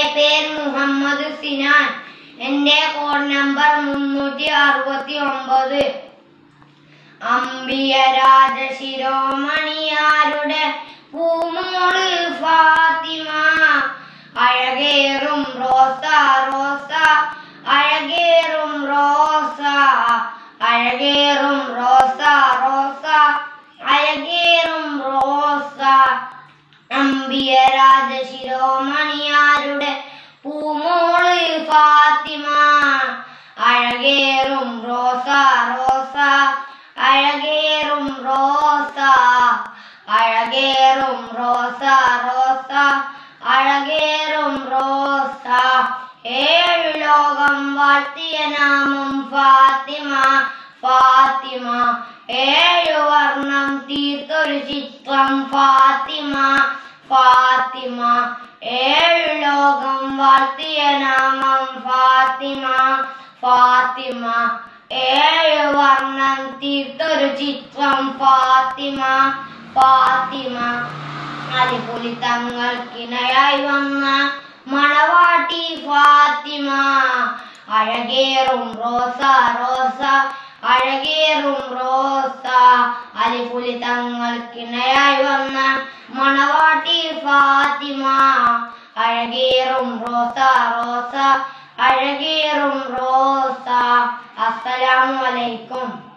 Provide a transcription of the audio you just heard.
പേര് മുഹമ്മദ് സിനാൻ എന്റെ code number മുന്നൂറ്റി അറുപത്തി ഒമ്പത് അമ്പിയ രാജശിരോമണിയാരുടെ പൂമോള് ഫാത്തിമ അഴകേറും റോസ റോസ അഴകേറും റോസ അഴകേറും റോസ റോസ അഴകേറും റോസ അമ്പിയ രാജശിരോമണിയാരുടെ പൂമോള് ഫാത്തിമ അഴകേറും റോസ റോസ അഴകേറും റോസ അഴകേറും റോസ റോസ അഴകേറും റോസ ഏഴു ലോകം വാഴ്ത്തിയ നാമം ഫാത്തിമ ഫാത്തിമ ഏഴു വർണ്ണം തീർത്തൊരു ചിത്രം ഫാത്തിമ ഫാത്തിമ ഏഴു ലോകം വാഴ്ത്തിയ നാമം ഫാത്തിമ ഫാത്തിമ ഏഴു വർണ്ണം തീർത്തൊരു ചിത്രം ഫാത്തിമ ഫാത്തിമ അലിപുലി തങ്ങൾക്കിണയായി വന്ന മണവാട്ടി ഫാത്തിമ അഴകേറും റോസ റോസ അഴകേറും റോസ അലിപുലി തങ്ങൾക്കിണയായി വന്ന മണവാട്ടി ഫാത്തിമ അഴകേറും റോസ റോസ അഴകേറും റോസ അസ്സലാമു അലൈക്കും